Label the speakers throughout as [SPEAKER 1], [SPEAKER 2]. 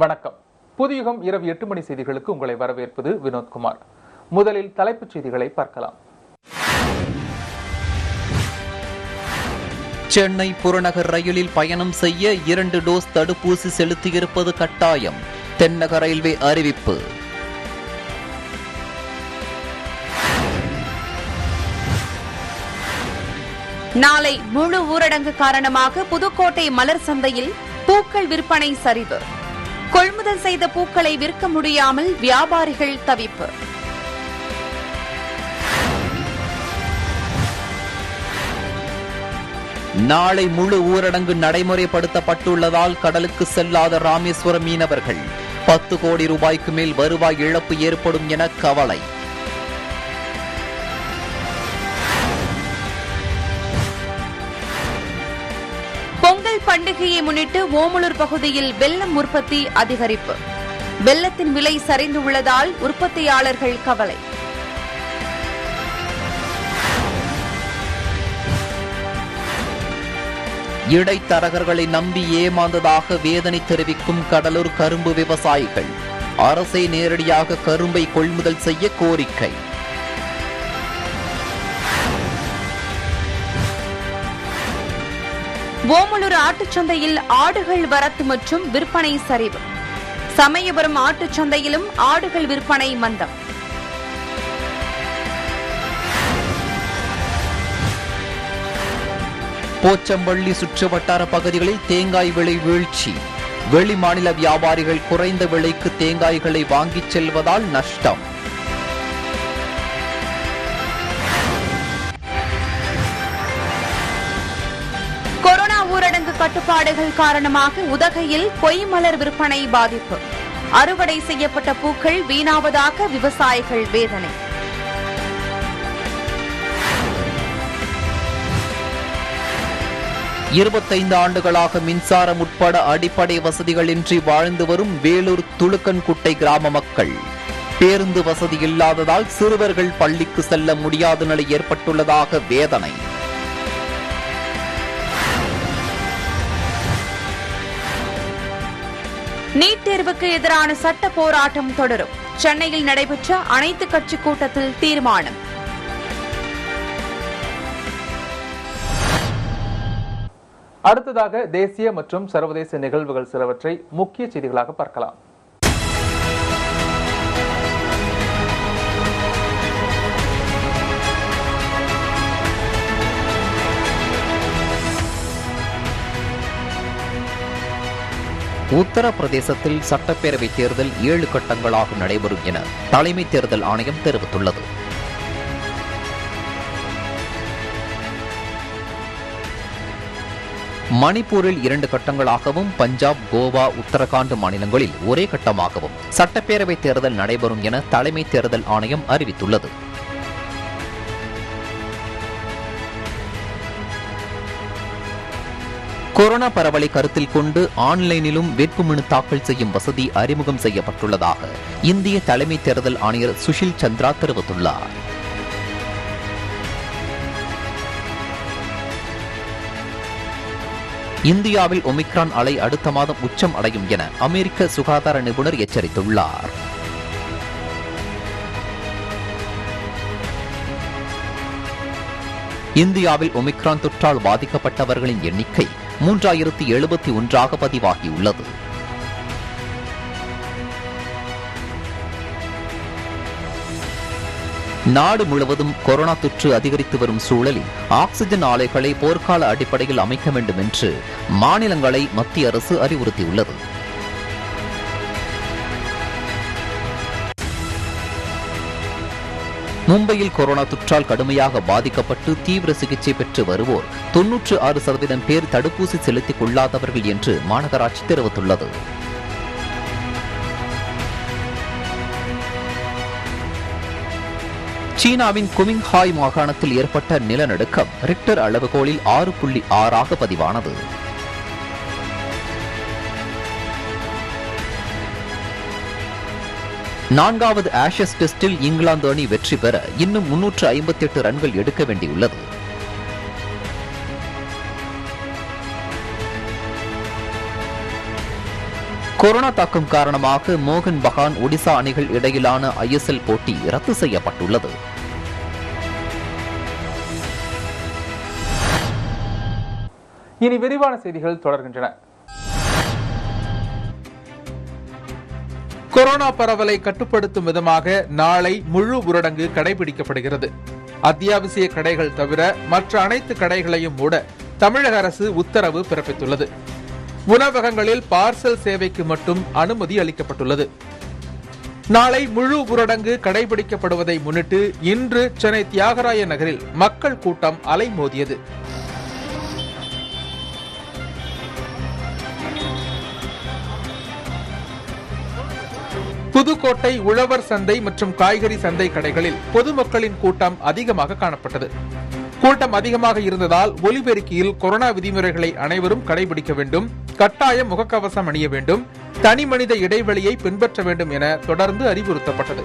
[SPEAKER 1] வணக்கம் புதியுகம் இரவு எட்டு மணி செய்திகளுக்கு உங்களை வரவேற்பது வினோத்குமார் முதலில் தலைப்புச் செய்திகளை பார்க்கலாம்
[SPEAKER 2] சென்னை புறநகர் ரயிலில் பயணம் செய்ய இரண்டு டோஸ் தடுப்பூசி செலுத்தியிருப்பது கட்டாயம் தென்னக ரயில்வே அறிவிப்பு
[SPEAKER 3] நாளை முழு ஊரடங்கு காரணமாக புதுக்கோட்டை மலர் சந்தையில் பூக்கள் விற்பனை சரிவு கொள்முதல் செய்த பூக்களை விற்க முடியாமல் வியாபாரிகள் தவிப்பு
[SPEAKER 2] நாளை முழு ஊரடங்கு நடைமுறைப்படுத்தப்பட்டுள்ளதால் கடலுக்கு செல்லாத ராமேஸ்வரம் மீனவர்கள் பத்து கோடி ரூபாய்க்கு மேல் வருவாய் இழப்பு ஏற்படும் என கவலை
[SPEAKER 3] பொங்கல் பண்டிகையை முன்னிட்டு ஓமலூர் பகுதியில் வெல்லம் உற்பத்தி அதிகரிப்பு வெல்லத்தின் விலை சரிந்துள்ளதால் உற்பத்தியாளர்கள் கவலை
[SPEAKER 2] இடைத்தரகர்களை நம்பி ஏமாந்ததாக வேதனை தெரிவிக்கும் கடலூர் கரும்பு விவசாயிகள் அரசே நேரடியாக கரும்பை கொள்முதல் செய்ய கோரிக்கை
[SPEAKER 3] ஓமலூர் ஆட்டுச் சந்தையில் ஆடுகள் வரத்து மற்றும் விற்பனை சரிவு சமயபுரம் ஆட்டுச் சந்தையிலும் ஆடுகள் விற்பனை மந்தம்
[SPEAKER 2] போச்சம்பள்ளி சுற்றுவட்டார பகுதிகளில் தேங்காய் விலை வீழ்ச்சி வெளி மாநில வியாபாரிகள் குறைந்த விலைக்கு தேங்காய்களை வாங்கிச் செல்வதால் நஷ்டம்
[SPEAKER 3] கொரோனா ஊரடங்கு கட்டுப்பாடுகள் காரணமாக உதகையில் பொய் மலர் விற்பனை பாதிப்பு அறுவடை செய்யப்பட்ட பூக்கள் வீணாவதாக விவசாயிகள் வேதனை
[SPEAKER 2] இருபத்தைந்து ஆண்டுகளாக மின்சாரம் உட்பட அடிப்படை வசதிகளின்றி வாழ்ந்து வரும் வேலூர் துளுக்கன்குட்டை கிராம மக்கள் பேருந்து வசதி இல்லாததால் சிறுவர்கள் பள்ளிக்கு செல்ல முடியாத நிலை ஏற்பட்டுள்ளதாக வேதனை
[SPEAKER 3] நீட் தேர்வுக்கு எதிரான சட்ட போராட்டம் தொடரும் சென்னையில் நடைபெற்ற அனைத்து கட்சி கூட்டத்தில் தீர்மானம்
[SPEAKER 1] அடுத்ததாக தேசிய மற்றும் சர்வதேச நிகழ்வுகள் சிலவற்றை முக்கிய செய்திகளாக பார்க்கலாம்
[SPEAKER 2] உத்தரப்பிரதேசத்தில் சட்டப்பேரவை தேர்தல் ஏழு கட்டங்களாக நடைபெறும் என தலைமை தேர்தல் ஆணையம் தெரிவித்துள்ளது மணிப்பூரில் இரண்டு கட்டங்களாகவும் பஞ்சாப் கோவா உத்தரகாண்ட் மாநிலங்களில் ஒரே கட்டமாகவும் சட்டப்பேரவை தேர்தல் நடைபெறும் என தலைமை தேர்தல் ஆணையம் அறிவித்துள்ளது கொரோனா பரவலை கருத்தில் கொண்டு ஆன்லைனிலும் வேட்புமனு தாக்கல் செய்யும் வசதி அறிமுகம் செய்யப்பட்டுள்ளதாக இந்திய தலைமை தேர்தல் ஆணையர் சுஷில் சந்திரா தெரிவித்துள்ளார் இந்தியாவில் ஒமிக்ரான் அலை அடுத்த மாதம் உச்சம் அடையும் என அமெரிக்க சுகாதார நிபுணர் எச்சரித்துள்ளார் இந்தியாவில் ஒமிக்ரான் தொற்றால் பாதிக்கப்பட்டவர்களின் எண்ணிக்கை மூன்றாயிரத்தி எழுபத்தி ஒன்றாக பதிவாகியுள்ளது நாடு முழுவதும் கொரோனா தொற்று அதிகரித்து வரும் சூழலில் ஆக்ஸிஜன் ஆலைகளை போர்க்கால அடிப்படையில் அமைக்க வேண்டும் என்று மாநிலங்களை மத்திய அரசு அறிவுறுத்தியுள்ளது மும்பையில் கொரோனா தொற்றால் கடுமையாக பாதிக்கப்பட்டு தீவிர சிகிச்சை பெற்று வருவோர் தொன்னூற்று ஆறு சதவீதம் பேர் தடுப்பூசி செலுத்திக் கொள்ளாதவர்கள் என்று மாநகராட்சி தெரிவித்துள்ளது சீனாவின் குமிங்ஹாய் மாகாணத்தில் ஏற்பட்ட நிலநடுக்கம் ரிக்டர் அளவுகோலில் ஆறு புள்ளி ஆறாக பதிவானது நான்காவது ஆஷஸ் டெஸ்டில் இங்கிலாந்து அணி வெற்றி பெற இன்னும் முன்னூற்று ஐம்பத்தி எட்டு ரன்கள் எடுக்க வேண்டியுள்ளது கொரோனா தாக்கம் காரணமாக மோகன் பகான் ஒடிசா அணிகள் இடையிலான ஐஎஸ்எல் போட்டி ரத்து செய்யப்பட்டுள்ளது
[SPEAKER 1] இனி விரிவான செய்திகள் தொடர்கின்றன கொரோனா பரவலை கட்டுப்படுத்தும் விதமாக நாளை முழு ஊரடங்கு கடைபிடிக்கப்படுகிறது அத்தியாவசிய கடைகள் தவிர மற்ற அனைத்து கடைகளையும் மூட தமிழக அரசு உத்தரவு பிறப்பித்துள்ளது உணவகங்களில் பார்சல் சேவைக்கு மட்டும் அனுமதி அளிக்கப்பட்டுள்ளது நாளை முழு ஊரடங்கு கடைபிடிக்கப்படுவதை முன்னிட்டு இன்று சென்னை தியாகராய நகரில் மக்கள் கூட்டம் அலைமோதியது புதுக்கோட்டை உழவர் சந்தை மற்றும் காய்கறி சந்தை கடைகளில் பொதுமக்களின் கூட்டம் அதிகமாக காணப்பட்டது கூட்டம் அதிகமாக இருந்ததால் ஒலிபெருக்கியில் கொரோனா விதிமுறைகளை அனைவரும் கடைபிடிக்க வேண்டும் கட்டாயம் முகக்கவசம் அணிய வேண்டும் தனி மனித இடைவெளியை பின்பற்ற வேண்டும் என தொடர்ந்து அறிவுறுத்தப்பட்டது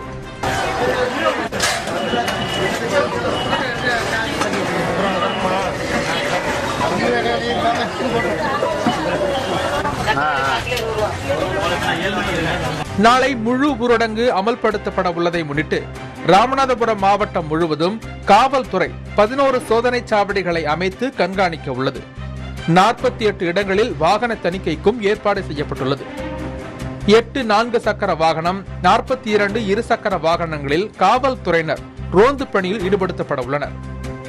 [SPEAKER 1] நாளை முழு ஊரடங்கு அமல்படுத்தப்பட உள்ளதை முன்னிட்டு ராமநாதபுரம் மாவட்டம் முழுவதும் காவல்துறை பதினோரு சோதனை சாவடிகளை அமைத்து கண்காணிக்க உள்ளது நாற்பத்தி எட்டு இடங்களில் வாகன தணிக்கைக்கும் ஏற்பாடு செய்யப்பட்டுள்ளது எட்டு நான்கு சக்கர வாகனம் நாற்பத்தி இரண்டு இரு சக்கர வாகனங்களில் காவல்துறையினர் ரோந்து பணியில் ஈடுபடுத்தப்பட உள்ளனர்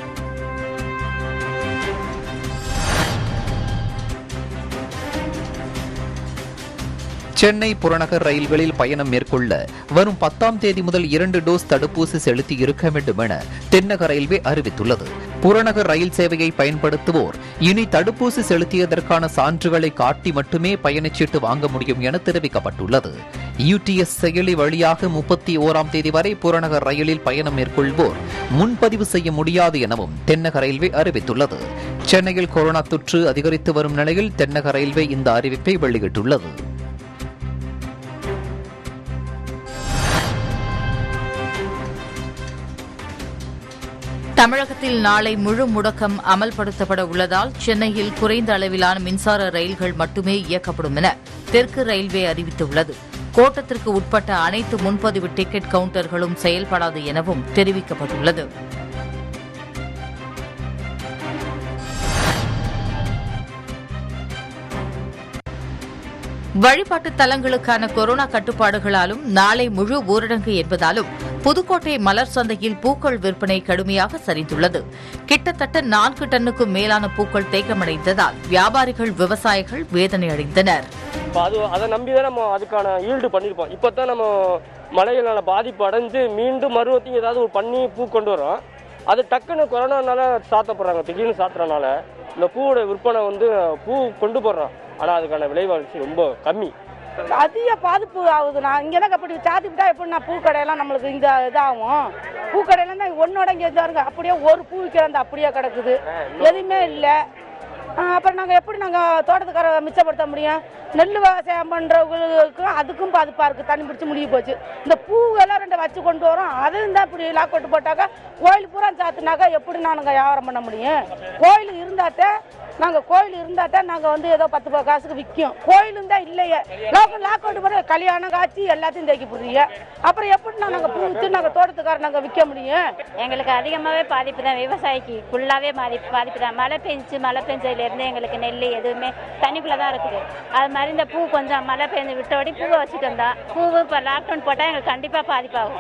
[SPEAKER 2] சென்னை புறநகர் ரயில்களில் பயணம் மேற்கொள்ள வரும் பத்தாம் தேதி முதல் இரண்டு டோஸ் தடுப்பூசி செலுத்தி இருக்க வேண்டும் என தென்னக ரயில்வே அறிவித்துள்ளது புறநகர் ரயில் சேவையை பயன்படுத்துவோர் இனி தடுப்பூசி செலுத்தியதற்கான சான்றுகளை காட்டி மட்டுமே பயணச்சீட்டு வாங்க முடியும் என தெரிவிக்கப்பட்டுள்ளது யூடிஎஸ் செயலி வழியாக முப்பத்தி ஓராம் தேதி வரை புறநகர் ரயிலில் பயணம் மேற்கொள்வோர் முன்பதிவு செய்ய முடியாது எனவும் தென்னக ரயில்வே அறிவித்துள்ளது சென்னையில் கொரோனா தொற்று அதிகரித்து வரும் நிலையில் தென்னக ரயில்வே இந்த அறிவிப்பை வெளியிட்டுள்ளது
[SPEAKER 4] தமிழகத்தில் நாளை முழு முடக்கம் அமல்படுத்தப்பட உள்ளதால் சென்னையில் குறைந்த அளவிலான மின்சார ரயில்கள் மட்டுமே இயக்கப்படும் என தெற்கு ரயில்வே அறிவித்துள்ளது கோட்டத்திற்கு உட்பட்ட அனைத்து முன்பதிவு டிக்கெட் கவுண்டர்களும் செயல்படாது எனவும் தெரிவிக்கப்பட்டுள்ளது வழிபாட்டு தலங்களுக்கான கொரோனா கட்டுப்பாடுகளாலும் நாளை முழு ஊரடங்கு என்பதாலும் புதுக்கோட்டை மலர் சந்தையில் பூக்கள் விற்பனை கடுமையாக சரிந்துள்ளது கிட்டத்தட்ட நான்கு டன்னுக்கும் மேலான பூக்கள் தேக்கமடைந்ததால் வியாபாரிகள் விவசாயிகள் வேதனை அடைந்தனர்
[SPEAKER 5] இப்போ அது அதை நம்பி தான் நம்ம அதுக்கான ஈல்டு பண்ணியிருப்போம் இப்போ தான் நம்ம மழையினால பாதிப்பு அடைஞ்சு மீண்டும் மறுபடியும் ஏதாவது ஒரு பண்ணி பூ கொண்டு வரோம் அது டக்குன்னு கொரோனானால சாத்தப்படுறாங்க திடீர்னு சாத்துறதுனால இந்த பூவோட விற்பனை வந்து பூ கொண்டு போடுறோம் ஆனால் அதுக்கான விலைவாசி ரொம்ப கம்மி
[SPEAKER 6] அதிக பாதிப்பு ஆகுதுண்ணா இங்கெல்லாம் அப்படி சாத்தி விட்டா எப்படின்னா பூக்கடையெல்லாம் நம்மளுக்கு இந்த இதாகும் பூக்கடையெல்லாம் தான் ஒன்னோட இங்கே இருந்தாருங்க அப்படியே ஒரு பூ விற்கிறாந்த அப்படியே கிடக்குது எதுவுமே இல்லை அப்புறம் நாங்கள் எப்படி நாங்கள் தோட்டத்துக்கார மிச்சப்படுத்த முடியும் நெல் விவசாயம் பண்ணுறவங்களுக்கும் அதுக்கும் பாதிப்பாக இருக்குது தண்ணி பிடிச்சி முடிய போச்சு இந்த பூவெல்லாம் ரெண்டு வச்சு கொண்டு வரோம் அதுவும் தான் இப்படி லாக் போட்டு போட்டாக்கா கோயில் பூரா சாத்துனாக்கா எப்படி நாங்கள் வியாபாரம் பண்ண முடியும் கோயில் இருந்தாத்தே நாங்கள் கோயில் இருந்தாத்தே நாங்கள் வந்து ஏதோ பத்து பா- காசுக்கு விற்கும் கோயிலும் தான் இல்லையே லோக்கல் லாக் அவுட் பண்ண கல்யாணம் காட்சி எல்லாத்தையும் தேக்கி போடுறீங்க அப்புறம் எப்படி நாங்கள் பூ விற்று நாங்கள் தோட்டத்துக்கார நாங்கள் விற்க முடியும்
[SPEAKER 7] எங்களுக்கு அதிகமாகவே பாதிப்பு தான் விவசாயிக்கு ஃபுல்லாகவே பாதிப்பு பாதிப்பு தான் மழை பெஞ்சு மழை பெஞ்சதுலேருந்து எங்களுக்கு நெல் எதுவுமே தண்ணிக்குள்ளே தான் இருக்குது அது மாதிரி இந்த பூ கொஞ்சம் மழை பெஞ்சு விட்டபடி பூவை வச்சுட்டு வந்தோம் பூவு இப்போ லாக்டவுன் போட்டால் எங்களுக்கு கண்டிப்பாக பாதிப்பாகும்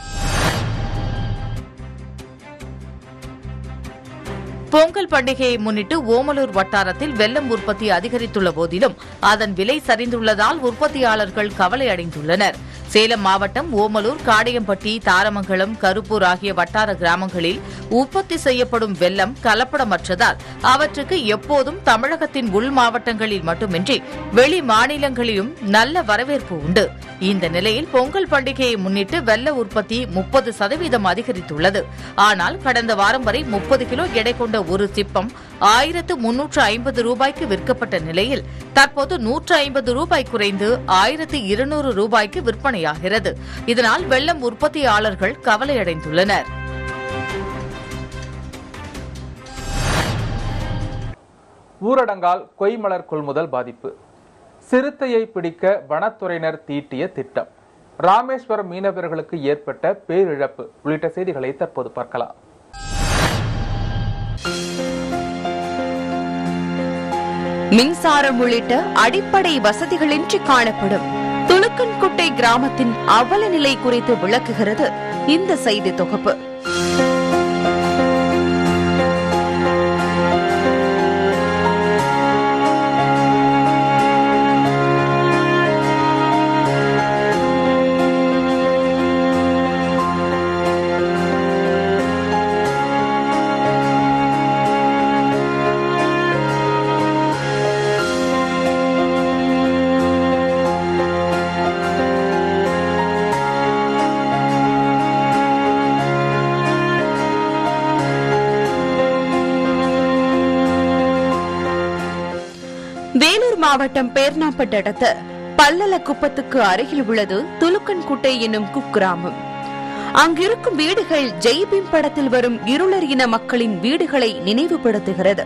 [SPEAKER 4] பொங்கல் பண்டிகையை முன்னிட்டு ஓமலூர் வட்டாரத்தில் வெள்ளம் உற்பத்தி அதிகரித்துள்ள போதிலும் அதன் விலை சரிந்துள்ளதால் உற்பத்தியாளர்கள் கவலை அடைந்துள்ளனர் சேலம் மாவட்டம் ஓமலூர் காடையம்பட்டி தாரமங்கலம் கருப்பூர் ஆகிய வட்டார கிராமங்களில் உற்பத்தி செய்யப்படும் வெள்ளம் கலப்படமற்றதால் அவற்றுக்கு எப்போதும் தமிழகத்தின் உள் மாவட்டங்களில் மட்டுமின்றி வெளி மாநிலங்களிலும் நல்ல வரவேற்பு உண்டு இந்த நிலையில் பொங்கல் பண்டிகையை முன்னிட்டு வெள்ள உற்பத்தி முப்பது சதவீதம் அதிகரித்துள்ளது ஆனால் கடந்த வாரம் வரை முப்பது கிலோ எடை கொண்ட ஒரு சிப்பம் ஆயிரத்து முன்னூற்று ஐம்பது ரூபாய்க்கு விற்கப்பட்ட நிலையில் தற்போது நூற்று ஐம்பது ரூபாய் குறைந்து ஆயிரத்து இருநூறு ரூபாய்க்கு விற்பனையாகிறது இதனால் வெள்ளம் உற்பத்தியாளர்கள் கவலையடைந்துள்ளனர்
[SPEAKER 1] ஊரடங்கால் கொய்மலர் கொள்முதல் பாதிப்பு சிறுத்தையை பிடிக்க வனத்துறையினர் தீட்டிய திட்டம் ராமேஸ்வரம் மீனவர்களுக்கு ஏற்பட்ட பேரிழப்பு உள்ளிட்ட செய்திகளை தற்போது பார்க்கலாம்
[SPEAKER 3] மின்சாரம் உள்ளிட்ட அடிப்படை வசதிகளின்றி காணப்படும் துலுக்கன்குட்டை கிராமத்தின் அவல நிலை குறித்து விளக்குகிறது இந்த செய்தி தொகுப்பு வேலூர் மாவட்டம் பேர்ணாம்பட்டு அடுத்த பல்லல குப்பத்துக்கு அருகில் உள்ளது துலுக்கன்குட்டை என்னும் குக்கிராமம் அங்கிருக்கும் வீடுகள் ஜெய்பீம் படத்தில் வரும் இருளர் இன மக்களின் வீடுகளை நினைவுபடுத்துகிறது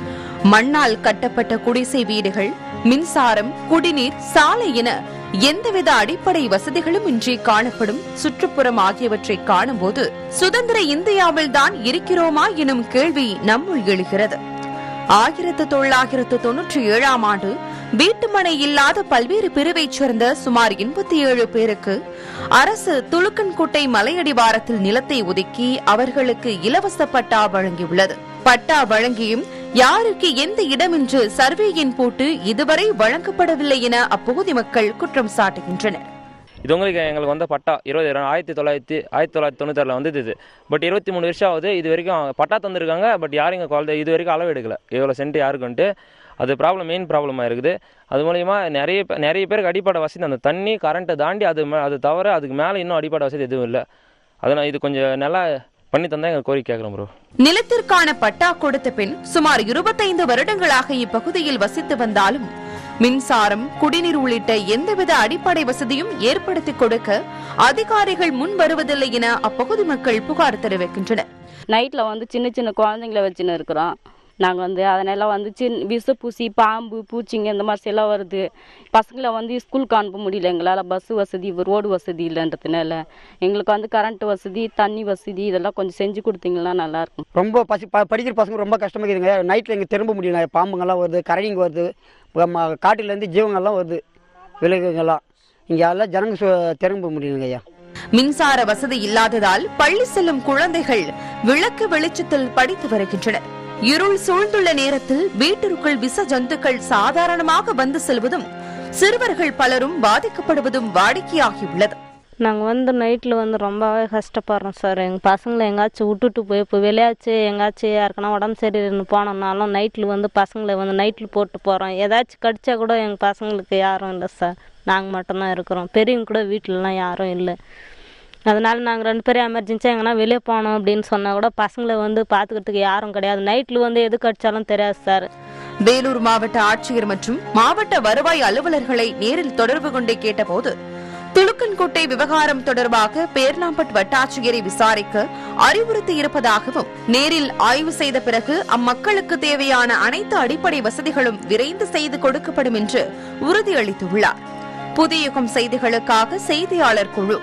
[SPEAKER 3] மண்ணால் கட்டப்பட்ட குடிசை வீடுகள் மின்சாரம் குடிநீர் சாலை என எந்தவித அடிப்படை வசதிகளும் இன்றி காணப்படும் சுற்றுப்புறம் ஆகியவற்றை காணும்போது சுதந்திர இந்தியாவில் தான் இருக்கிறோமா எனும் கேள்வி நம்முள் எழுகிறது ஆயிரத்து தொள்ளாயிரத்து தொன்னூற்றி ஏழாம் ஆண்டு வீட்டுமனை இல்லாத பல்வேறு பிரிவைச் சேர்ந்த சுமார் எண்பத்தி ஏழு பேருக்கு அரசு துலுக்கன்குட்டை மலையடிவாரத்தில் நிலத்தை ஒதுக்கி அவர்களுக்கு இலவச பட்டா வழங்கியுள்ளது பட்டா வழங்கியும் யாருக்கு எந்த இடம் என்று சர்வேயின் போட்டு இதுவரை வழங்கப்படவில்லை என அப்பகுதி மக்கள் குற்றம் சாட்டுகின்றனர்
[SPEAKER 8] இது உங்களுக்கு எங்களுக்கு வந்த பட்டா இருபது ஆயிரத்தி தொள்ளாயிரத்தி ஆயிரத்தி தொள்ளாயிரத்தி தொண்ணூத்தாறில் வந்தது இது பட் இருபத்தி மூணு வருஷம் ஆகுது இது வரைக்கும் பட்டா தந்திருக்காங்க பட் யாரும் இங்கே குழந்தை இது வரைக்கும் அளவு எடுக்கல எவ்வளோ சென்ட் யாருக்குன்ட்டு அது ப்ராப்ளம் மெயின் ப்ராப்ளமாக இருக்குது அது மூலிமா நிறைய பே- நிறைய பேருக்கு அடிப்படை வசதி அந்த தண்ணி கரண்ட்டை தாண்டி அது மே- அது தவிர அதுக்கு மேலே இன்னும் அடிப்படை வசதி எதுவும் இல்லை அதனால் இது கொஞ்சம் நல்லா பண்ணி தந்தால் எங்கள் கோரிக்கை கேட்குறோம் ப்ரோ
[SPEAKER 3] நிலத்திற்கான பட்டா கொடுத்த பின் சுமார் இருபத்தைந்து வருடங்களாக இப்பகுதியில் வசித்து வந்தாலும் மின்சாரம் குடிநீர் உள்ளிட்ட எந்தவித அடிப்படை வசதியும் ஏற்படுத்திக் கொடுக்க அதிகாரிகள் முன் வருவதில்லை என அப்பகுதி மக்கள் புகார் தெரிவிக்கின்றனர்
[SPEAKER 9] நைட்டில் வந்து சின்ன சின்ன குழந்தைங்கள வச்சுன்னு இருக்கிறோம் நாங்கள் வந்து அதனால வந்து சின்ன விஷப்பூசி பாம்பு பூச்சிங்க இந்த மாதிரி எல்லாம் வருது பசங்களை வந்து ஸ்கூலுக்கு அனுப்ப முடியல எங்களால் பஸ் வசதி ரோடு வசதி இல்லைன்றதுனால எங்களுக்கு வந்து கரண்ட் வசதி தண்ணி வசதி இதெல்லாம் கொஞ்சம் செஞ்சு கொடுத்தீங்கன்னா நல்லாயிருக்கும்
[SPEAKER 10] ரொம்ப பசி ப படிக்கிற பசங்க ரொம்ப கஷ்டமாக இருக்குதுங்க நைட்டில் இங்கே திரும்ப முடியல பாம்புங்கெல்லாம் வருது கரடிங்க வருது நம்ம காட்டிலேருந்து ஜீவங்கள்லாம் வருது விலங்குங்கள்லாம் இங்கே எல்லாம் ஜனங்க சு- திரும்ப முடியலங்க ஐயா
[SPEAKER 3] மின்சார வசதி இல்லாததால் பள்ளி செல்லும் குழந்தைகள் விளக்கு வெளிச்சத்தில் படித்து வருகின்றனர் இருள் சூழ்ந்துள்ள நேரத்தில் வீட்டிற்குள் விச ஜந்துக்கள் சாதாரணமாக வந்து செல்வதும் சிறுவர்கள் பலரும் பாதிக்கப்படுவதும் வாடிக்கையாகியுள்ளது
[SPEAKER 11] நாங்கள் வந்து நைட்டில் வந்து ரொம்பவே கஷ்டப்படுறோம் சார் எங்கள் பசங்களை எங்காச்சும் விட்டுட்டு போய் இப்போ வெளியாச்சு எங்காச்சும் யாருக்குன்னா உடம்பு சரியில்லைன்னு போனோம்னாலும் நைட்டில் வந்து பசங்களை வந்து நைட்டில் போட்டு போகிறோம் ஏதாச்சும் கடிச்சா கூட எங்கள் பசங்களுக்கு யாரும் இல்லை சார் நாங்கள் மட்டும்தான் இருக்கிறோம் பெரியவங்க கூட வீட்டிலலாம் யாரும் இல்லை அதனால நாங்கள் ரெண்டு பேரும் எமர்ஜென்சியாக எங்கன்னா வெளியே போனோம் அப்படின்னு சொன்னால் கூட பசங்களை வந்து பார்த்துக்கிறதுக்கு யாரும் கிடையாது நைட்டில் வந்து எது கடிச்சாலும் தெரியாது சார்
[SPEAKER 3] வேலூர் மாவட்ட ஆட்சியர் மற்றும் மாவட்ட வருவாய் அலுவலர்களை நேரில் தொடர்பு கொண்டு கேட்டபோது துலுக்கன்கோட்டை விவகாரம் தொடர்பாக பேர்ணாம்பட் வட்டாட்சியரை விசாரிக்க அறிவுறுத்தி இருப்பதாகவும் நேரில் ஆய்வு செய்த பிறகு அம்மக்களுக்கு தேவையான அனைத்து அடிப்படை வசதிகளும் விரைந்து செய்து கொடுக்கப்படும் என்று உறுதியளித்துள்ளார் புதிய யுகம் செய்திகளுக்காக செய்தியாளர் குழு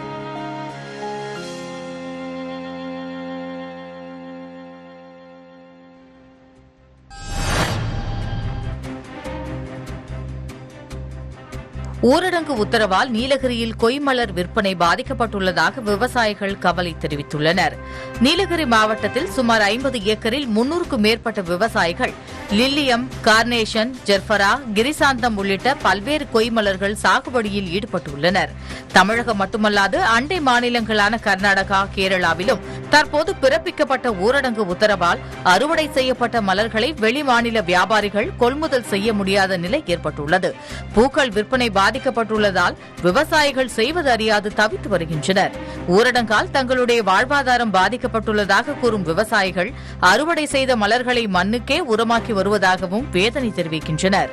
[SPEAKER 4] ஊரடங்கு உத்தரவால் நீலகிரியில் கொய்மலர் விற்பனை பாதிக்கப்பட்டுள்ளதாக விவசாயிகள் கவலை தெரிவித்துள்ளனர் நீலகிரி மாவட்டத்தில் சுமார் ஐம்பது ஏக்கரில் முன்னூறுக்கும் மேற்பட்ட விவசாயிகள் லில்லியம் கார்னேஷன் ஜெர்ஃபரா கிரிசாந்தம் உள்ளிட்ட பல்வேறு கொய்மலர்கள் சாகுபடியில் ஈடுபட்டுள்ளனர் தமிழகம் மட்டுமல்லாது அண்டை மாநிலங்களான கர்நாடகா கேரளாவிலும் தற்போது பிறப்பிக்கப்பட்ட ஊரடங்கு உத்தரவால் அறுவடை செய்யப்பட்ட மலர்களை வெளிமாநில வியாபாரிகள் கொள்முதல் செய்ய முடியாத நிலை ஏற்பட்டுள்ளது பூக்கள் விற்பனை பாதிக்கப்பட்டுள்ளதால் விவசாயிகள் செய்வது அறியாது தவித்து வருகின்றனர் ஊரடங்கால் தங்களுடைய வாழ்வாதாரம் பாதிக்கப்பட்டுள்ளதாக கூறும் விவசாயிகள் அறுவடை செய்த மலர்களை மண்ணுக்கே உரமாக்கி வருவதாகவும் வேதனை தெரிவிக்கின்றனர்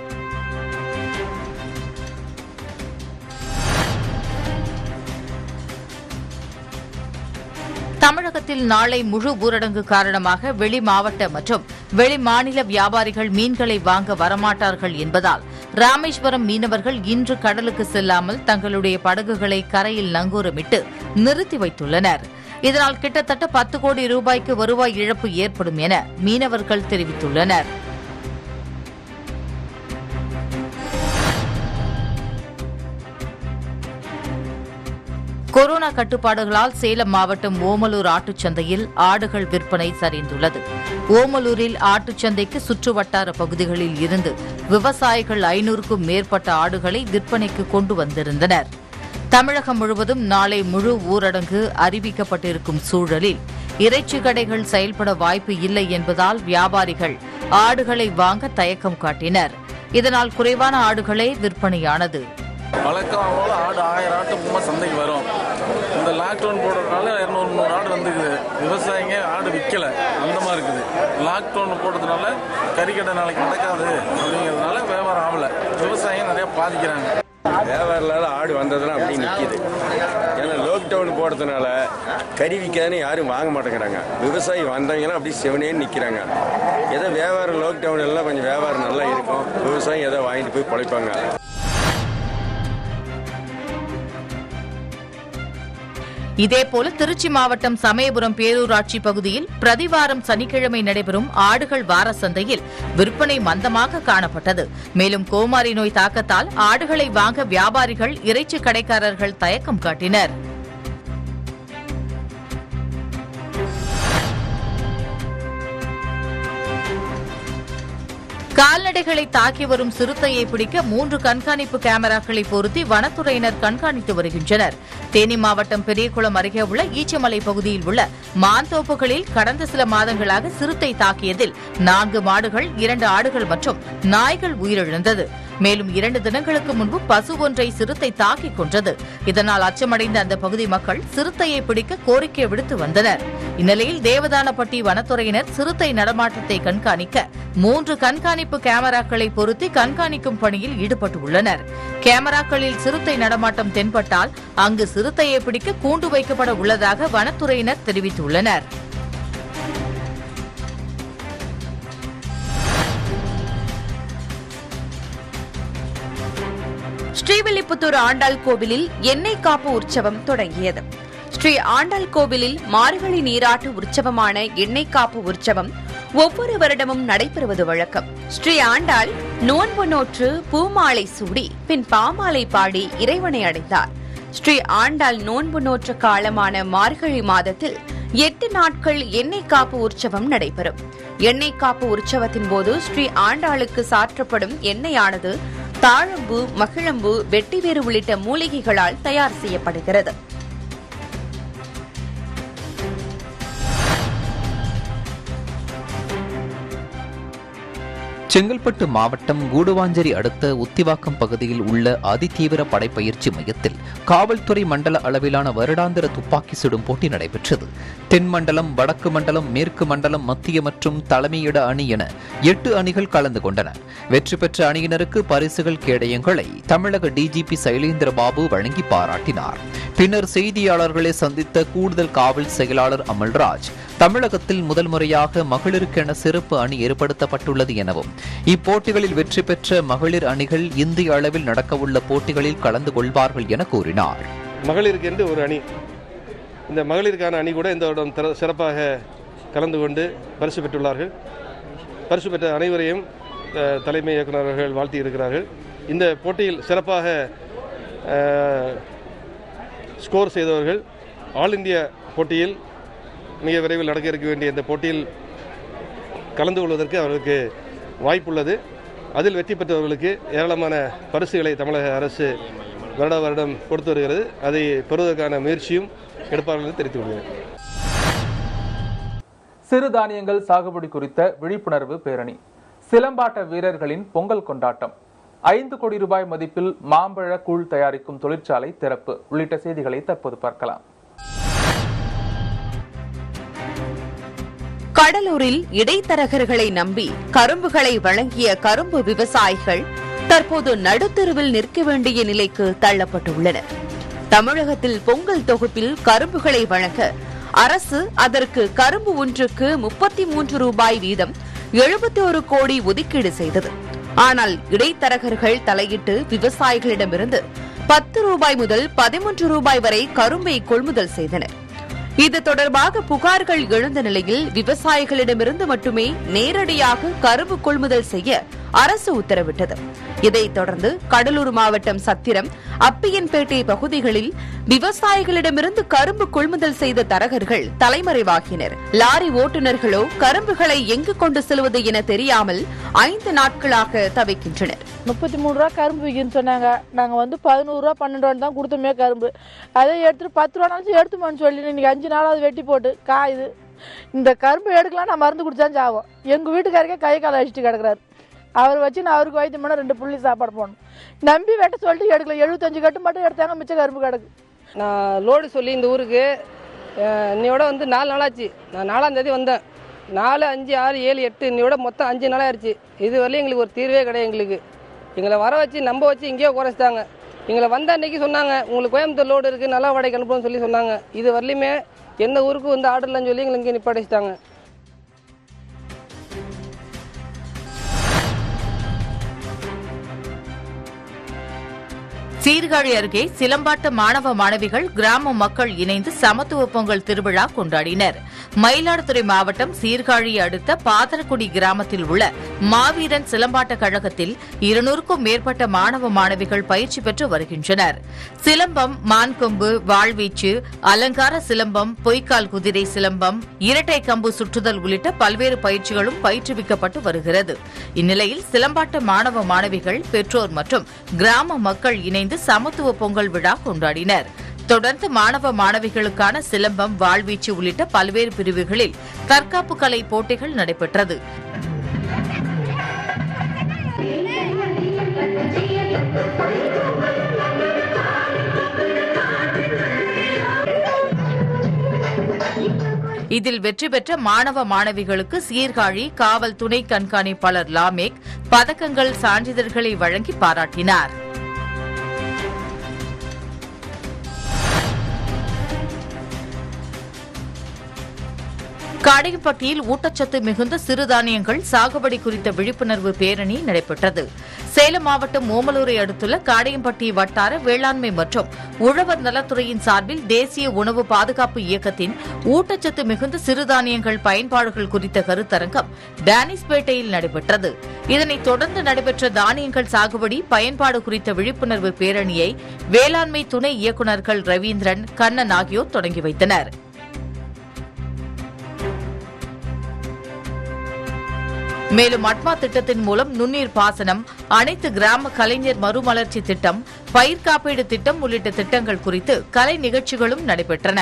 [SPEAKER 4] தமிழக தமிழகத்தில் நாளை முழு ஊரடங்கு காரணமாக வெளி மாவட்ட மற்றும் வெளி மாநில வியாபாரிகள் மீன்களை வாங்க வரமாட்டார்கள் என்பதால் ராமேஸ்வரம் மீனவர்கள் இன்று கடலுக்கு செல்லாமல் தங்களுடைய படகுகளை கரையில் நங்கூரமிட்டு நிறுத்தி வைத்துள்ளனர் இதனால் கிட்டத்தட்ட பத்து கோடி ரூபாய்க்கு வருவாய் இழப்பு ஏற்படும் என மீனவர்கள் தெரிவித்துள்ளனர் கொரோனா கட்டுப்பாடுகளால் சேலம் மாவட்டம் ஓமலூர் ஆட்டுச் சந்தையில் ஆடுகள் விற்பனை சரிந்துள்ளது ஓமலூரில் ஆட்டுச் சந்தைக்கு சுற்றுவட்டார பகுதிகளில் இருந்து விவசாயிகள் ஐநூறுக்கும் மேற்பட்ட ஆடுகளை விற்பனைக்கு கொண்டு வந்திருந்தனர் தமிழகம் முழுவதும் நாளை முழு ஊரடங்கு அறிவிக்கப்பட்டிருக்கும் சூழலில் இறைச்சி கடைகள் செயல்பட வாய்ப்பு இல்லை என்பதால் வியாபாரிகள் ஆடுகளை வாங்க தயக்கம் காட்டினர் இதனால் குறைவான ஆடுகளே விற்பனையானது
[SPEAKER 12] வழக்கம் போல ஆடு ஆயிரம் ஆட்டு சும்மா சந்தைக்கு வரும் இந்த லாக்டவுன் போடுறதுனால இரநூறு முந்நூறு ஆடு வந்துக்குது விவசாயிங்க ஆடு விற்கல அந்த மாதிரி இருக்குது லாக்டவுன் போடுறதுனால கறிக்கடை நாளைக்கு நடக்காது அப்படிங்கிறதுனால வியாபாரம் ஆகல விவசாயிங்க நிறைய பாதிக்கிறாங்க
[SPEAKER 13] வியாபாரம் இல்லாத ஆடு வந்ததெல்லாம் அப்படியே நிற்கிது ஏன்னா லாக்டவுன் போடுறதுனால கறி விற்காதுன்னு யாரும் வாங்க மாட்டேங்கிறாங்க விவசாயி வந்தவங்கலாம் அப்படியே செவனேன்னு நிற்கிறாங்க ஏதோ வியாபாரம் லாக்டவுன் எல்லாம் கொஞ்சம் வியாபாரம் நல்லா இருக்கும் விவசாயி ஏதோ வாங்கிட்டு போய் பிழைப்பாங்க
[SPEAKER 4] இதேபோல திருச்சி மாவட்டம் சமயபுரம் பேரூராட்சி பகுதியில் பிரதிவாரம் சனிக்கிழமை நடைபெறும் ஆடுகள் வார சந்தையில் விற்பனை மந்தமாக காணப்பட்டது மேலும் கோமாரி நோய் தாக்கத்தால் ஆடுகளை வாங்க வியாபாரிகள் இறைச்சி கடைக்காரர்கள் தயக்கம் காட்டினர் கால்நடைகளை தாக்கி வரும் சிறுத்தையை பிடிக்க மூன்று கண்காணிப்பு கேமராக்களை பொருத்தி வனத்துறையினர் கண்காணித்து வருகின்றனர் தேனி மாவட்டம் பெரியகுளம் அருகே உள்ள ஈச்சமலை பகுதியில் உள்ள மாந்தோப்புகளில் கடந்த சில மாதங்களாக சிறுத்தை தாக்கியதில் நான்கு மாடுகள் இரண்டு ஆடுகள் மற்றும் நாய்கள் உயிரிழந்தது மேலும் இரண்டு தினங்களுக்கு முன்பு பசு ஒன்றை சிறுத்தை தாக்கிக் கொன்றது இதனால் அச்சமடைந்த அந்த பகுதி மக்கள் சிறுத்தையை பிடிக்க கோரிக்கை விடுத்து வந்தனர் இந்நிலையில் தேவதானப்பட்டி வனத்துறையினர் சிறுத்தை நடமாட்டத்தை கண்காணிக்க மூன்று கண்காணிப்பு கேமராக்களை பொருத்தி கண்காணிக்கும் பணியில் ஈடுபட்டுள்ளனர் கேமராக்களில் சிறுத்தை நடமாட்டம் தென்பட்டால் அங்கு சிறுத்தையை பிடிக்க கூண்டு வைக்கப்பட உள்ளதாக வனத்துறையினர் தெரிவித்துள்ளனர்
[SPEAKER 3] ஸ்ரீவில்லிபுத்தூர் ஆண்டாள் கோவிலில் எண்ணெய் காப்பு உற்சவம் தொடங்கியது ஸ்ரீ ஆண்டாள் கோவிலில் மார்கழி நீராட்டு உற்சவமான எண்ணெய் காப்பு உற்சவம் ஒவ்வொரு வருடமும் நடைபெறுவது வழக்கம் ஸ்ரீ ஆண்டாள் நோன்பு நோற்று பூமாலை சூடி பின் பாமாலை பாடி இறைவனை அடைந்தார் ஸ்ரீ ஆண்டாள் நோன்பு நோற்ற காலமான மார்கழி மாதத்தில் எட்டு நாட்கள் எண்ணெய் காப்பு உற்சவம் நடைபெறும் எண்ணெய் காப்பு உற்சவத்தின் போது ஸ்ரீ ஆண்டாளுக்கு சாற்றப்படும் எண்ணெயானது தாழம்பு மகிழம்பு வெட்டிவேறு உள்ளிட்ட மூலிகைகளால் தயார் செய்யப்படுகிறது
[SPEAKER 2] செங்கல்பட்டு மாவட்டம் கூடுவாஞ்சேரி அடுத்த உத்திவாக்கம் பகுதியில் உள்ள அதிதீவிர படைப்பயிற்சி மையத்தில் காவல்துறை மண்டல அளவிலான வருடாந்திர துப்பாக்கி சுடும் போட்டி நடைபெற்றது தென் மண்டலம் வடக்கு மண்டலம் மேற்கு மண்டலம் மத்திய மற்றும் தலைமையிட அணி என எட்டு அணிகள் கலந்து கொண்டன வெற்றி பெற்ற அணியினருக்கு பரிசுகள் கேடயங்களை தமிழக டிஜிபி சைலேந்திர பாபு வழங்கி பாராட்டினார் பின்னர் செய்தியாளர்களை சந்தித்த கூடுதல் காவல் செயலாளர் அமல்ராஜ் தமிழகத்தில் முதல் முறையாக மகளிருக்கென சிறப்பு அணி ஏற்படுத்தப்பட்டுள்ளது எனவும் இப்போட்டிகளில் வெற்றி பெற்ற மகளிர் அணிகள் இந்திய அளவில் நடக்கவுள்ள போட்டிகளில் கலந்து கொள்வார்கள் என கூறினார்
[SPEAKER 14] மகளிருக்கு என்று ஒரு அணி இந்த மகளிருக்கான அணி கூட இந்த வருடம் திற- சிறப்பாக கலந்து கொண்டு பரிசு பெற்றுள்ளார்கள் பரிசு பெற்ற அனைவரையும் அஹ், தலைமை இயக்குனர் அவர்கள் வாழ்த்தி இருக்கிறார்கள் இந்த போட்டியில் சிறப்பாக அஹ், ஸ்கோர் செய்தவர்கள் ஆல் இந்தியா போட்டியில் மிக விரைவில் நடக்க இருக்க வேண்டிய இந்த போட்டியில் கலந்து கொள்வதற்கு அவர்களுக்கு வாய்ப்புள்ளது அதில் வெற்றி பெற்றவர்களுக்கு ஏராளமான பரிசுகளை தமிழக அரசு வருட வருடம் கொடுத்து வருகிறது அதை பெறுவதற்கான முயற்சியும் எடுப்பார்கள் என்று தெரிவித்துக் கொள்கிறேன்
[SPEAKER 1] சிறுதானியங்கள் சாகுபடி குறித்த விழிப்புணர்வு பேரணி சிலம்பாட்ட வீரர்களின் பொங்கல் கொண்டாட்டம் ஐந்து கோடி ரூபாய் மதிப்பில் மாம்பழ கூழ் தயாரிக்கும் தொழிற்சாலை திறப்பு உள்ளிட்ட செய்திகளை தற்போது பார்க்கலாம்
[SPEAKER 3] கடலூரில் இடைத்தரகர்களை நம்பி கரும்புகளை வழங்கிய கரும்பு விவசாயிகள் தற்போது நடுத்தெருவில் நிற்க வேண்டிய நிலைக்கு தள்ளப்பட்டுள்ளனர் தமிழகத்தில் பொங்கல் தொகுப்பில் கரும்புகளை வழங்க அரசு அதற்கு கரும்பு ஒன்றுக்கு முப்பத்தி மூன்று ரூபாய் வீதம் எழுபத்தி ஒரு கோடி ஒதுக்கீடு செய்தது ஆனால் இடைத்தரகர்கள் தலையிட்டு விவசாயிகளிடமிருந்து பத்து ரூபாய் முதல் பதிமூன்று ரூபாய் வரை கரும்பை கொள்முதல் செய்தனர் இது தொடர்பாக புகார்கள் எழுந்த நிலையில் விவசாயிகளிடமிருந்து மட்டுமே நேரடியாக கரும்பு கொள்முதல் செய்ய அரசு உத்தரவிட்டது இதைத் தொடர்ந்து கடலூர் மாவட்டம் சத்திரம் அப்பியன்பேட்டை பகுதிகளில் விவசாயிகளிடமிருந்து கரும்பு கொள்முதல் செய்த தரகர்கள் தலைமறைவாகினர் லாரி ஓட்டுநர்களோ கரும்புகளை எங்கு கொண்டு செல்வது என தெரியாமல் ஐந்து நாட்களாக தவிக்கின்றனர்
[SPEAKER 15] முப்பத்தி மூணு ரூபா கரும்பு விற்கின்னு சொன்னாங்க நாங்கள் வந்து பதினோரு ரூபா பன்னெண்டு ரூபா தான் கொடுத்தோமே கரும்பு அதை எடுத்துட்டு பத்து ரூபானாச்சும் எடுத்துமான்னு சொல்லி இன்னைக்கு அஞ்சு நாளாவது வெட்டி போட்டு காயுது இந்த கரும்பு எடுக்கலாம் நான் மருந்து குடிச்சா சாவோம் எங்கள் வீட்டுக்காரக்கே கை காலை அடிச்சுட்டு கிடக்குறாரு அவர் வச்சு நான் அவருக்கு வைத்தியம் பண்ண ரெண்டு புள்ளி சாப்பாடு போடணும் நம்பி வெட்ட சொல்லிட்டு எடுக்கல எழுபத்தஞ்சு கட்டு மட்டும் எடுத்தாங்க மிச்சம் கரும்பு கிடக்கு
[SPEAKER 16] நான் லோடு சொல்லி இந்த ஊருக்கு அஹ், இன்னையோட வந்து நாலு நாளாச்சு நான் நாலாம் தேதி வந்தேன் நாலு அஞ்சு ஆறு ஏழு எட்டு இன்னையோட மொத்தம் அஞ்சு நாளாயிருச்சு இது வரலையும் எங்களுக்கு ஒரு தீர்வே கிடையாது எங்களுக்கு எங்களை வர வச்சு நம்ப வச்சு இங்கேயே குறைச்சிட்டாங்க எங்களை வந்த அன்னைக்கு சொன்னாங்க உங்களுக்கு கோயம்புத்தூர் லோடு இருக்குது நல்லா வாடகைக்கு அனுப்புன்னு சொல்லி சொன்னாங்க இது வரலையுமே எந்த ஊருக்கு வந்து ஆர்டர் இல்லைன்னு சொல்லி எங்களை இங்கே நிப்பாட்டிச்சிட்டாங்க
[SPEAKER 4] சீர்காழி அருகே சிலம்பாட்ட மாணவ மாணவிகள் கிராம மக்கள் இணைந்து சமத்துவ பொங்கல் திருவிழா கொண்டாடினர் மயிலாடுதுறை மாவட்டம் சீர்காழி அடுத்த பாதரக்குடி கிராமத்தில் உள்ள மாவீரன் சிலம்பாட்ட கழகத்தில் இருநூறுக்கும் மேற்பட்ட மாணவ மாணவிகள் பயிற்சி பெற்று வருகின்றனர் சிலம்பம் மான்கொம்பு வாழ்வீச்சு அலங்கார சிலம்பம் பொய்க்கால் குதிரை சிலம்பம் இரட்டை கம்பு சுற்றுதல் உள்ளிட்ட பல்வேறு பயிற்சிகளும் பயிற்றுவிக்கப்பட்டு வருகிறது இந்நிலையில் சிலம்பாட்ட மாணவ மாணவிகள் பெற்றோர் மற்றும் கிராம மக்கள் இணைந்து சமத்துவ பொங்கல் விழா கொண்டாடினர் தொடர்ந்து மாணவ மாணவிகளுக்கான சிலம்பம் வாழ்வீச்சு உள்ளிட்ட பல்வேறு பிரிவுகளில் தற்காப்பு கலை போட்டிகள் நடைபெற்றது இதில் வெற்றி பெற்ற மாணவ மாணவிகளுக்கு சீர்காழி காவல் துணை கண்காணிப்பாளர் லாமேக் பதக்கங்கள் சான்றிதழ்களை வழங்கி பாராட்டினார் காடையப்பட்டியில் ஊட்டச்சத்து மிகுந்த சிறுதானியங்கள் சாகுபடி குறித்த விழிப்புணர்வு பேரணி நடைபெற்றது சேலம் மாவட்டம் ஓமலூரை அடுத்துள்ள காடையம்பட்டி வட்டார வேளாண்மை மற்றும் உழவர் நலத்துறையின் சார்பில் தேசிய உணவு பாதுகாப்பு இயக்கத்தின் ஊட்டச்சத்து மிகுந்த சிறுதானியங்கள் பயன்பாடுகள் குறித்த கருத்தரங்கம் டானிஸ்பேட்டையில் நடைபெற்றது இதனைத் தொடர்ந்து நடைபெற்ற தானியங்கள் சாகுபடி பயன்பாடு குறித்த விழிப்புணர்வு பேரணியை வேளாண்மை துணை இயக்குநர்கள் ரவீந்திரன் கண்ணன் ஆகியோர் தொடங்கி வைத்தனர் மேலும் அட்மா திட்டத்தின் மூலம் நுண்ணீர் பாசனம் அனைத்து கிராம கலைஞர் மறுமலர்ச்சி திட்டம் பயிர் காப்பீடு திட்டம் உள்ளிட்ட திட்டங்கள் குறித்து கலை நிகழ்ச்சிகளும் நடைபெற்றன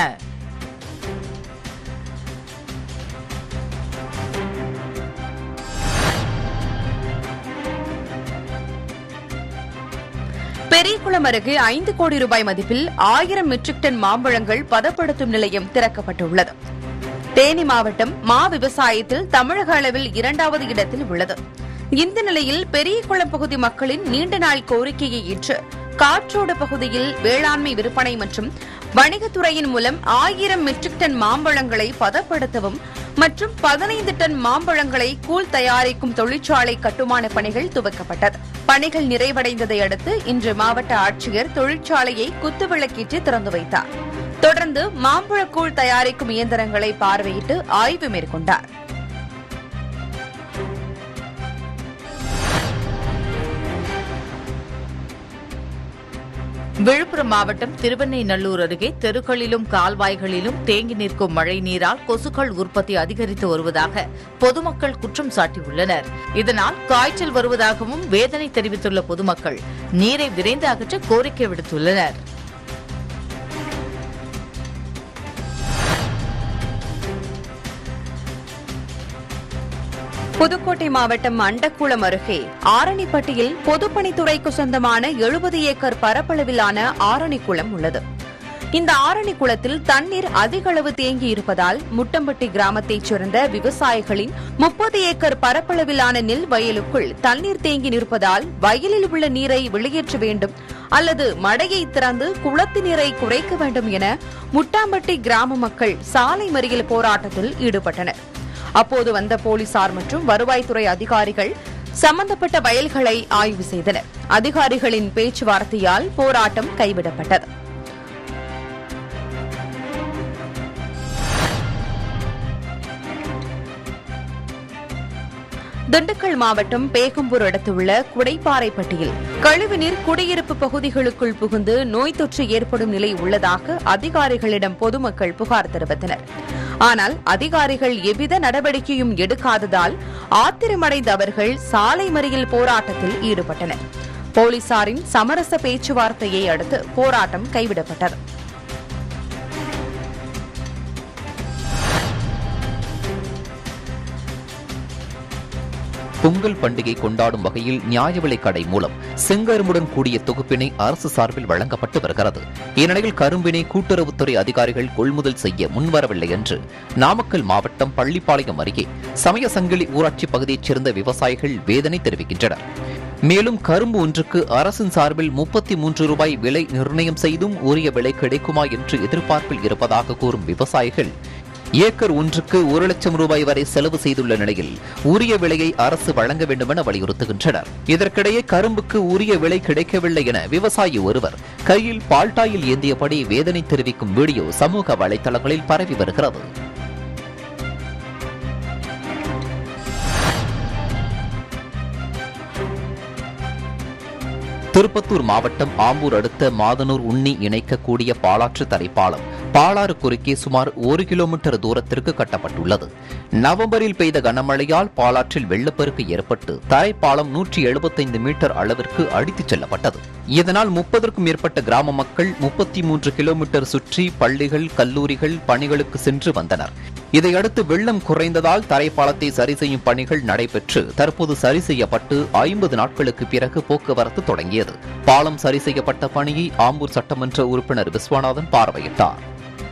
[SPEAKER 3] பெரியகுளம் அருகே ஐந்து கோடி ரூபாய் மதிப்பில் ஆயிரம் மெட்ரிக் டன் மாம்பழங்கள் பதப்படுத்தும் நிலையம் திறக்கப்பட்டுள்ளது தேனி மாவட்டம் மா விவசாயத்தில் தமிழக அளவில் இரண்டாவது இடத்தில் உள்ளது இந்த நிலையில் பெரியகுளம் பகுதி மக்களின் நீண்ட நாள் கோரிக்கையை ஏற்று காற்றோடு பகுதியில் வேளாண்மை விற்பனை மற்றும் வணிகத்துறையின் மூலம் ஆயிரம் மெட்ரிக் டன் மாம்பழங்களை பதப்படுத்தவும் மற்றும் பதினைந்து டன் மாம்பழங்களை கூழ் தயாரிக்கும் தொழிற்சாலை கட்டுமான பணிகள் துவக்கப்பட்டது பணிகள் நிறைவடைந்ததை அடுத்து இன்று மாவட்ட ஆட்சியர் தொழிற்சாலையை குத்துவிளக்கேற்றி திறந்து வைத்தார் தொடர்ந்து மாம்பழக்கூழ் தயாரிக்கும் இயந்திரங்களை பார்வையிட்டு ஆய்வு மேற்கொண்டார்
[SPEAKER 4] விழுப்புரம் மாவட்டம் திருவெண்ணைநல்லூர் அருகே தெருக்களிலும் கால்வாய்களிலும் தேங்கி நிற்கும் மழை நீரால் கொசுக்கள் உற்பத்தி அதிகரித்து வருவதாக பொதுமக்கள் குற்றம் சாட்டியுள்ளனர் இதனால் காய்ச்சல் வருவதாகவும் வேதனை தெரிவித்துள்ள பொதுமக்கள் நீரை விரைந்து அகற்ற கோரிக்கை விடுத்துள்ளனர்
[SPEAKER 3] புதுக்கோட்டை மாவட்டம் அண்டக்குளம் அருகே ஆரணிப்பட்டியில் பொதுப்பணித்துறைக்கு சொந்தமான எழுபது ஏக்கர் பரப்பளவிலான ஆரணிக்குளம் உள்ளது இந்த ஆரணிக்குளத்தில் தண்ணீர் அதிக அளவு தேங்கி இருப்பதால் முட்டம்பட்டி கிராமத்தைச் சேர்ந்த விவசாயிகளின் முப்பது ஏக்கர் பரப்பளவிலான நெல் வயலுக்குள் தண்ணீர் தேங்கி நிற்பதால் வயலில் உள்ள நீரை வெளியேற்ற வேண்டும் அல்லது மடையை திறந்து குளத்து நீரை குறைக்க வேண்டும் என முட்டாம்பட்டி கிராம மக்கள் சாலை மறியல் போராட்டத்தில் ஈடுபட்டனர் அப்போது வந்த போலீசார் மற்றும் வருவாய்த்துறை அதிகாரிகள் சம்பந்தப்பட்ட வயல்களை ஆய்வு செய்தனர் அதிகாரிகளின் பேச்சுவார்த்தையால் போராட்டம் கைவிடப்பட்டது திண்டுக்கல் மாவட்டம் பேகம்பூர் அடுத்துள்ள குடைப்பாறைப்பட்டியில் கழிவுநீர் குடியிருப்பு பகுதிகளுக்குள் புகுந்து நோய் தொற்று ஏற்படும் நிலை உள்ளதாக அதிகாரிகளிடம் பொதுமக்கள் புகார் தெரிவித்தனர் ஆனால் அதிகாரிகள் எவ்வித நடவடிக்கையும் எடுக்காததால் ஆத்திரமடைந்த அவர்கள் சாலை மறியல் போராட்டத்தில் ஈடுபட்டனர் போலீசாரின் சமரச பேச்சுவார்த்தையை அடுத்து போராட்டம் கைவிடப்பட்டது
[SPEAKER 2] பொங்கல் பண்டிகை கொண்டாடும் வகையில் நியாய விலைக் கடை மூலம் செங்கரும்புடன் கூடிய தொகுப்பினை அரசு சார்பில் வழங்கப்பட்டு வருகிறது இந்நிலையில் கரும்பினை கூட்டுறவுத்துறை அதிகாரிகள் கொள்முதல் செய்ய முன்வரவில்லை என்று நாமக்கல் மாவட்டம் பள்ளிப்பாளையம் அருகே சமய சங்கிலி ஊராட்சி பகுதியைச் சேர்ந்த விவசாயிகள் வேதனை தெரிவிக்கின்றனர் மேலும் கரும்பு ஒன்றுக்கு அரசின் சார்பில் முப்பத்தி மூன்று ரூபாய் விலை நிர்ணயம் செய்தும் உரிய விலை கிடைக்குமா என்று எதிர்பார்ப்பில் இருப்பதாக கூறும் விவசாயிகள் ஏக்கர் ஒன்றுக்கு ஒரு லட்சம் ரூபாய் வரை செலவு செய்துள்ள நிலையில் உரிய விலையை அரசு வழங்க வேண்டுமென வலியுறுத்துகின்றனர் இதற்கிடையே கரும்புக்கு உரிய விலை கிடைக்கவில்லை என விவசாயி ஒருவர் கையில் பால்டாயில் ஏந்தியபடி வேதனை தெரிவிக்கும் வீடியோ சமூக வலைதளங்களில் பரவி வருகிறது திருப்பத்தூர் மாவட்டம் ஆம்பூர் அடுத்த மாதனூர் உண்ணி இணைக்கக்கூடிய பாலாற்று தரைப்பாலம் பாலாறு குறுக்கே சுமார் ஒரு கிலோமீட்டர் தூரத்திற்கு கட்டப்பட்டுள்ளது நவம்பரில் பெய்த கனமழையால் பாலாற்றில் வெள்ளப்பெருக்கு ஏற்பட்டு தரைப்பாலம் நூற்றி எழுபத்தைந்து மீட்டர் அளவிற்கு அடித்துச் செல்லப்பட்டது இதனால் முப்பதற்கும் மேற்பட்ட கிராம மக்கள் முப்பத்தி மூன்று கிலோமீட்டர் சுற்றி பள்ளிகள் கல்லூரிகள் பணிகளுக்கு சென்று வந்தனர் இதையடுத்து வெள்ளம் குறைந்ததால் தரைப்பாலத்தை சரி செய்யும் பணிகள் நடைபெற்று தற்போது சரி செய்யப்பட்டு ஐம்பது நாட்களுக்கு பிறகு போக்குவரத்து தொடங்கியது பாலம் சரி செய்யப்பட்ட பணியை ஆம்பூர் சட்டமன்ற உறுப்பினர் விஸ்வநாதன் பார்வையிட்டார்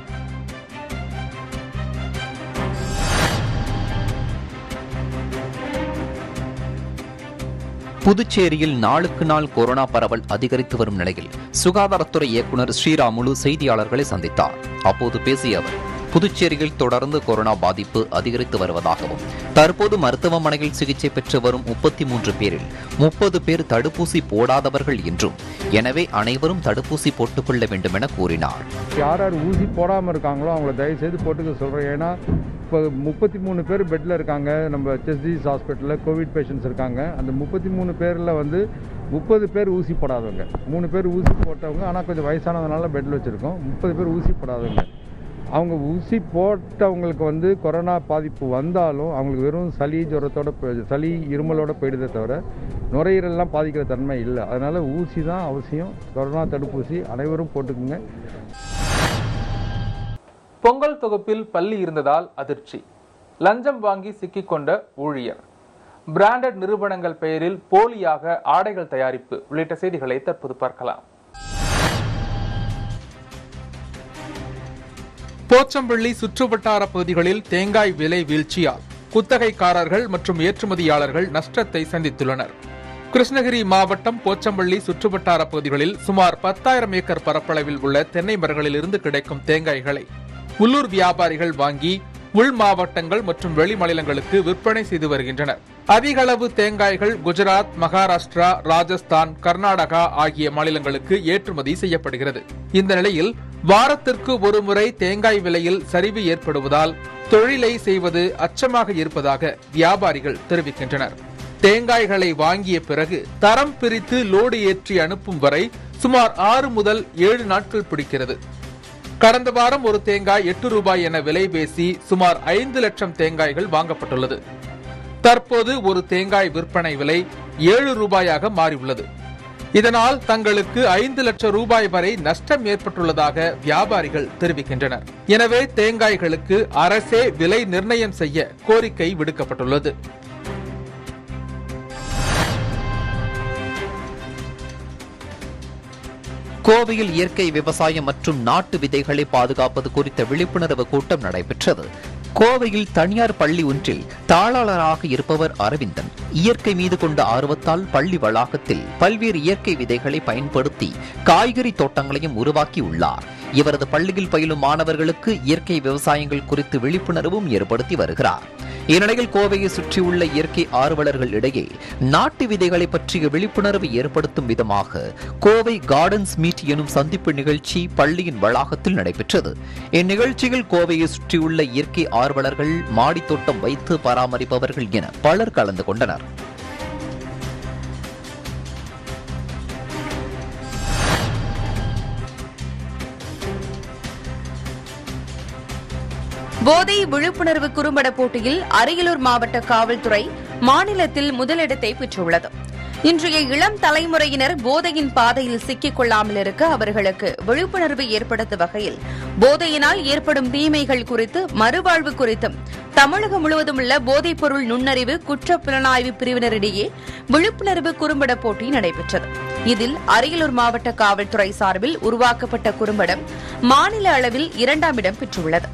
[SPEAKER 2] புதுச்சேரியில் நாளுக்கு நாள் கொரோனா பரவல் அதிகரித்து வரும் நிலையில் சுகாதாரத்துறை இயக்குநர் ஸ்ரீராமுலு செய்தியாளர்களை சந்தித்தார் அப்போது பேசிய அவர் புதுச்சேரியில் தொடர்ந்து கொரோனா பாதிப்பு அதிகரித்து வருவதாகவும் தற்போது மருத்துவமனையில் சிகிச்சை பெற்று வரும் முப்பத்தி மூன்று பேரில் முப்பது பேர் தடுப்பூசி போடாதவர்கள் என்றும் எனவே அனைவரும் தடுப்பூசி போட்டுக்கொள்ள வேண்டும் என கூறினார்
[SPEAKER 17] யார் யார் ஊசி போடாமல் இருக்காங்களோ அவங்கள தயவுசெய்து போட்டுக்க சொல்கிறேன் ஏன்னா இப்போ முப்பத்தி மூணு பேர் பெட்டில் இருக்காங்க நம்ம செஸ்டிஸ் ஹாஸ்பிட்டலில் கோவிட் பேஷண்ட்ஸ் இருக்காங்க அந்த முப்பத்தி மூணு பேரில் வந்து முப்பது பேர் ஊசி போடாதவங்க மூணு பேர் ஊசி போட்டவங்க ஆனால் கொஞ்சம் வயசானதுனால பெட்டில் வச்சுருக்கோம் முப்பது பேர் ஊசி போடாதவங்க அவங்க ஊசி போட்டவங்களுக்கு வந்து கொரோனா பாதிப்பு வந்தாலும் அவங்களுக்கு வெறும் சளி ஜுரத்தோட போய்- சளி இருமலோட போயிடுதே தவிர நுரையீரல்லாம் பாதிக்கிற தன்மை இல்லை அதனால் ஊசி தான் அவசியம் கொரோனா தடுப்பூசி அனைவரும் போட்டுக்குங்க
[SPEAKER 1] பொங்கல் தொகுப்பில் பள்ளி இருந்ததால் அதிர்ச்சி லஞ்சம் வாங்கி சிக்கிக்கொண்ட ஊழியர் பிராண்டட் நிறுவனங்கள் பெயரில் போலியாக ஆடைகள் தயாரிப்பு உள்ளிட்ட செய்திகளை தற்போது பார்க்கலாம் போச்சம்பள்ளி சுற்றுவட்டார பகுதிகளில் தேங்காய் விலை வீழ்ச்சியால் குத்தகைக்காரர்கள் மற்றும் ஏற்றுமதியாளர்கள் நஷ்டத்தை சந்தித்துள்ளனர் கிருஷ்ணகிரி மாவட்டம் போச்சம்பள்ளி சுற்றுவட்டார பகுதிகளில் சுமார் பத்தாயிரம் ஏக்கர் பரப்பளவில் உள்ள தென்னை மரங்களில் இருந்து கிடைக்கும் தேங்காய்களை உள்ளூர் வியாபாரிகள் வாங்கி உள் மாவட்டங்கள் மற்றும் வெளி மாநிலங்களுக்கு விற்பனை செய்து வருகின்றனர் அதிக அளவு தேங்காய்கள் குஜராத் மகாராஷ்டிரா ராஜஸ்தான் கர்நாடகா ஆகிய மாநிலங்களுக்கு ஏற்றுமதி செய்யப்படுகிறது இந்த நிலையில் வாரத்திற்கு ஒரு முறை தேங்காய் விலையில் சரிவு ஏற்படுவதால் தொழிலை செய்வது அச்சமாக இருப்பதாக வியாபாரிகள் தெரிவிக்கின்றனர் தேங்காய்களை வாங்கிய பிறகு தரம் பிரித்து லோடு ஏற்றி அனுப்பும் வரை சுமார் ஆறு முதல் ஏழு நாட்கள் பிடிக்கிறது கடந்த வாரம் ஒரு தேங்காய் எட்டு ரூபாய் என விலை பேசி சுமார் ஐந்து லட்சம் தேங்காய்கள் வாங்கப்பட்டுள்ளது தற்போது ஒரு தேங்காய் விற்பனை விலை ஏழு ரூபாயாக மாறியுள்ளது இதனால் தங்களுக்கு ஐந்து லட்சம் ரூபாய் வரை நஷ்டம் ஏற்பட்டுள்ளதாக வியாபாரிகள் தெரிவிக்கின்றனர் எனவே தேங்காய்களுக்கு அரசே விலை நிர்ணயம் செய்ய கோரிக்கை விடுக்கப்பட்டுள்ளது
[SPEAKER 2] கோவையில் இயற்கை விவசாயம் மற்றும் நாட்டு விதைகளை பாதுகாப்பது குறித்த விழிப்புணர்வு கூட்டம் நடைபெற்றது கோவையில் தனியார் பள்ளி ஒன்றில் தாளாளராக இருப்பவர் அரவிந்தன் இயற்கை மீது கொண்ட ஆர்வத்தால் பள்ளி வளாகத்தில் பல்வேறு இயற்கை விதைகளை பயன்படுத்தி காய்கறி தோட்டங்களையும் உருவாக்கி உள்ளார் இவரது பள்ளியில் பயிலும் மாணவர்களுக்கு இயற்கை விவசாயங்கள் குறித்து விழிப்புணர்வும் ஏற்படுத்தி வருகிறார் இந்நிலையில் கோவையை சுற்றியுள்ள இயற்கை ஆர்வலர்கள் இடையே நாட்டு விதைகளை பற்றிய விழிப்புணர்வு ஏற்படுத்தும் விதமாக கோவை கார்டன்ஸ் மீட் எனும் சந்திப்பு நிகழ்ச்சி பள்ளியின் வளாகத்தில் நடைபெற்றது இந்நிகழ்ச்சியில் கோவையை சுற்றியுள்ள இயற்கை ஆர்வலர்கள் மாடித் தோட்டம் வைத்து பராமரிப்பவர்கள் என பலர் கலந்து கொண்டனர்
[SPEAKER 3] போதை விழிப்புணர்வு குறும்பட போட்டியில் அரியலூர் மாவட்ட காவல்துறை மாநிலத்தில் முதலிடத்தை பெற்றுள்ளது இன்றைய இளம் தலைமுறையினர் போதையின் பாதையில் சிக்கிக் கொள்ளாமல் இருக்க அவர்களுக்கு விழிப்புணர்வு ஏற்படுத்தும் வகையில் போதையினால் ஏற்படும் தீமைகள் குறித்து மறுவாழ்வு குறித்தும் தமிழகம் முழுவதும் உள்ள போதைப்பொருள் நுண்ணறிவு குற்ற புலனாய்வு பிரிவினரிடையே விழிப்புணர்வு குறும்பட போட்டி நடைபெற்றது இதில் அரியலூர் மாவட்ட காவல்துறை சார்பில் உருவாக்கப்பட்ட குறும்படம் மாநில அளவில் இரண்டாம் இடம் பெற்றுள்ளது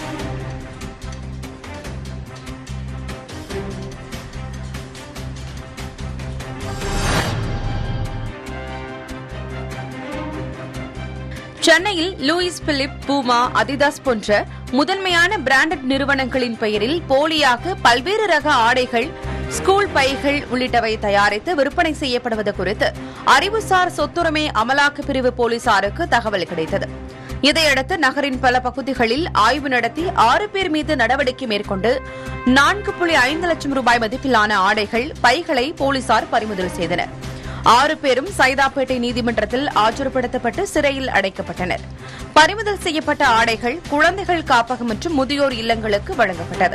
[SPEAKER 3] சென்னையில் லூயிஸ் பிலிப் பூமா அதிதாஸ் போன்ற முதன்மையான பிராண்டட் நிறுவனங்களின் பெயரில் போலியாக பல்வேறு ரக ஆடைகள் ஸ்கூல் பைகள் உள்ளிட்டவை தயாரித்து விற்பனை செய்யப்படுவது குறித்து அறிவுசார் சொத்துரிமை அமலாக்க பிரிவு போலீசாருக்கு தகவல் கிடைத்தது இதையடுத்து நகரின் பல பகுதிகளில் ஆய்வு நடத்தி ஆறு பேர் மீது நடவடிக்கை மேற்கொண்டு நான்கு புள்ளி ஐந்து லட்சம் ரூபாய் மதிப்பிலான ஆடைகள் பைகளை போலீசார் பறிமுதல் செய்தனர் ஆறு பேரும் சைதாப்பேட்டை நீதிமன்றத்தில் ஆஜர்படுத்தப்பட்டு சிறையில் அடைக்கப்பட்டனர் பறிமுதல் செய்யப்பட்ட ஆடைகள் குழந்தைகள் காப்பகம் மற்றும் முதியோர் இல்லங்களுக்கு வழங்கப்பட்டது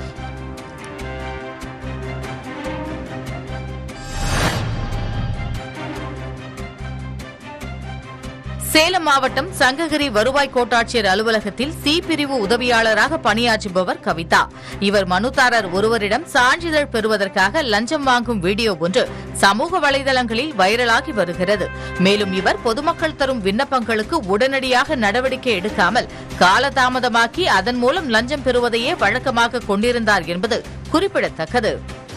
[SPEAKER 4] சேலம் மாவட்டம் சங்ககிரி வருவாய் கோட்டாட்சியர் அலுவலகத்தில் சி பிரிவு உதவியாளராக பணியாற்றுபவர் கவிதா இவர் மனுதாரர் ஒருவரிடம் சான்றிதழ் பெறுவதற்காக லஞ்சம் வாங்கும் வீடியோ ஒன்று சமூக வலைதளங்களில் வைரலாகி வருகிறது மேலும் இவர் பொதுமக்கள் தரும் விண்ணப்பங்களுக்கு உடனடியாக நடவடிக்கை எடுக்காமல் காலதாமதமாக்கி அதன் மூலம் லஞ்சம் பெறுவதையே வழக்கமாக கொண்டிருந்தார் என்பது குறிப்பிடத்தக்கது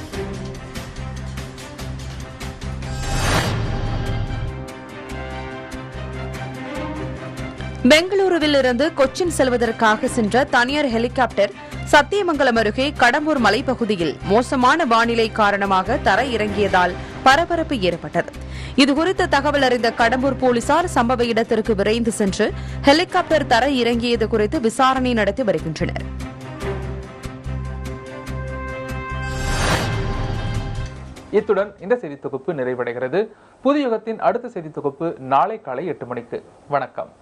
[SPEAKER 3] பெங்களூருவில் இருந்து கொச்சின் செல்வதற்காக சென்ற தனியார் ஹெலிகாப்டர் சத்தியமங்கலம் அருகே கடம்பூர் மலைப்பகுதியில் மோசமான வானிலை காரணமாக தர இறங்கியதால் பரபரப்பு ஏற்பட்டது இதுகுறித்த தகவல் அறிந்த கடம்பூர் போலீசார் சம்பவ இடத்திற்கு விரைந்து சென்று ஹெலிகாப்டர் தர இறங்கியது குறித்து விசாரணை நடத்தி வருகின்றனர்
[SPEAKER 1] இத்துடன் இந்த செய்தி தொகுப்பு நிறைவடைகிறது புதிய யுகத்தின் அடுத்த செய்தி தொகுப்பு நாளை காலை எட்டு மணிக்கு வணக்கம்